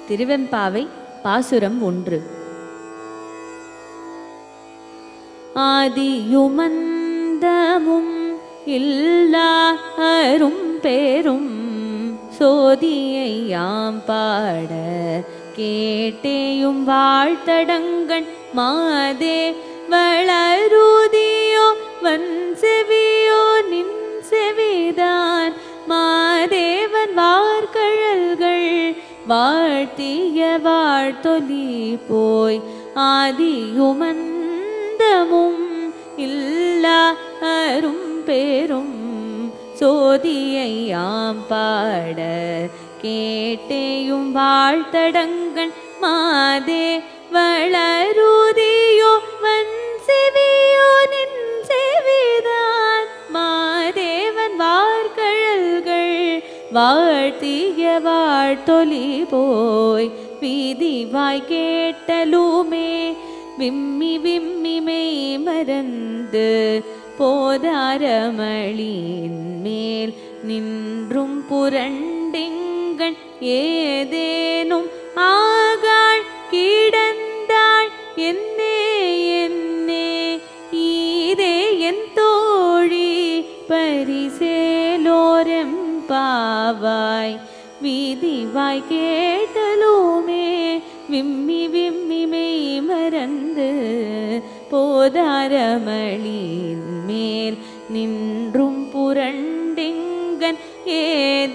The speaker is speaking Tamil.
திருவெம்பாவை பாசுரம் ஒன்று ஆதியுமந்தமும் இல்லா அரும் பேரும் சோதியை யாம் பாட கேட்டேயும் வாழ்த்தடங்கண் மாதே வளருதியோ வன் செவியோ நின் செவிதான் மாதேவன் வார்கழல்கள் வாழ்த்திய வாழ்த்தொலி போய் ஆதியுமந்தமும் இல்லா அரும் பேரும் சோதியை யாம் பாட கேட்டேயும் வாழ்த்தடங்கண் மாதே வளருதியோ வன் செவியோ நின் செவிதான் மாதேவன் வார்கழல்கள் வாழ்த்திய வாழ்த்தொலி போய் வீதிவாய் கேட்டலுமே விம்மி விம்மி மெய் மறந்து போதாரமளின் மேல் நின்றும் புரண்டிங்கண் ஏதேனும் ஆகாள் கிடந்தாள் என்னே என்னே ஈதே என் தோழி பரிசேலோரம் பாவாய் வீதிவாய் கேட்டலுமே விம்மி விம்மி மெய் மறந்து போதாரமளின் மேல் நின்றும் புரண்டிங்கன் ஏ